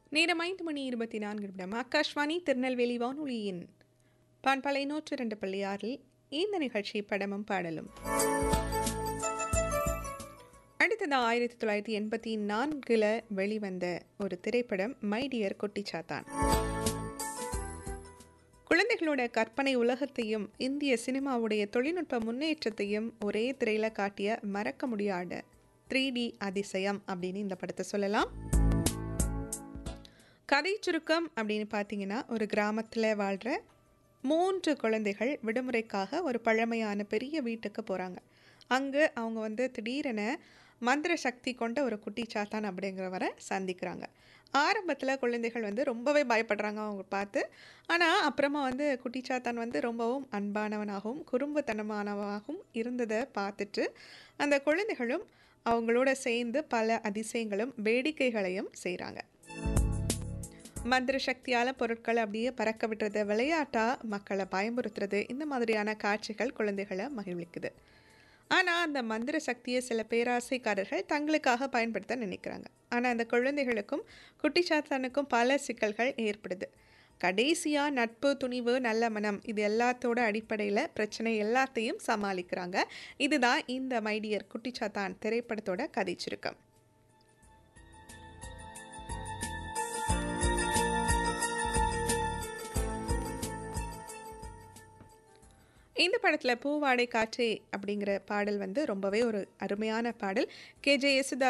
நேரம் ஐந்து மணி இருபத்தி நான்கு நிமிடம் ஆகாஷ்வாணி திருநெல்வேலி வானொலியின் பான்பலை நூற்று இரண்டு புள்ளி ஆறில் இந்த நிகழ்ச்சி படமும் பாடலும் அடுத்தது ஆயிரத்தி தொள்ளாயிரத்தி எண்பத்தி நான்கில் வெளிவந்த ஒரு திரைப்படம் மை டியர் குட்டிச்சாத்தான் குழந்தைகளோட கற்பனை உலகத்தையும் இந்திய சினிமாவுடைய தொழில்நுட்ப முன்னேற்றத்தையும் ஒரே திரையில காட்டிய மறக்க முடியாத த்ரீ டி அதிசயம் அப்படின்னு இந்த படத்தை சொல்லலாம் கதை சுருக்கம் அப்படின்னு பார்த்தீங்கன்னா ஒரு கிராமத்தில் வாழ்கிற மூன்று குழந்தைகள் விடுமுறைக்காக ஒரு பழமையான பெரிய வீட்டுக்கு போகிறாங்க அங்கே அவங்க வந்து திடீரென மந்திர சக்தி கொண்ட ஒரு குட்டி சாத்தான் அப்படிங்கிறவரை சந்திக்கிறாங்க ஆரம்பத்தில் குழந்தைகள் வந்து ரொம்பவே பயப்படுறாங்க அவங்க பார்த்து ஆனால் அப்புறமா வந்து குட்டி சாத்தான் வந்து ரொம்பவும் அன்பானவனாகவும் குறும்புத்தனமானவனாகவும் இருந்ததை பார்த்துட்டு அந்த குழந்தைகளும் அவங்களோட சேர்ந்து பல அதிசயங்களும் வேடிக்கைகளையும் செய்கிறாங்க மந்திர சக்தியால் பொருட்களை அப்படியே பறக்க விடுறது விளையாட்டாக மக்களை பயமுறுத்துறது இந்த மாதிரியான காட்சிகள் குழந்தைகளை மகிழ்விக்குது ஆனால் அந்த மந்திர சக்தியை சில பேராசைக்காரர்கள் தங்களுக்காக பயன்படுத்த நினைக்கிறாங்க ஆனால் அந்த குழந்தைகளுக்கும் குட்டிச்சாத்தானுக்கும் பல சிக்கல்கள் ஏற்படுது கடைசியாக நட்பு துணிவு நல்ல மனம் இது எல்லாத்தோட அடிப்படையில் பிரச்சனை எல்லாத்தையும் சமாளிக்கிறாங்க இதுதான் இந்த மைடியர் குட்டிச்சாத்தான் திரைப்படத்தோட கதை சுருக்கம் இந்த படத்தில் பூவாடை காற்றே அப்படிங்கிற பாடல் வந்து ரொம்பவே ஒரு அருமையான பாடல் கே ஜே யேசுதாஸ்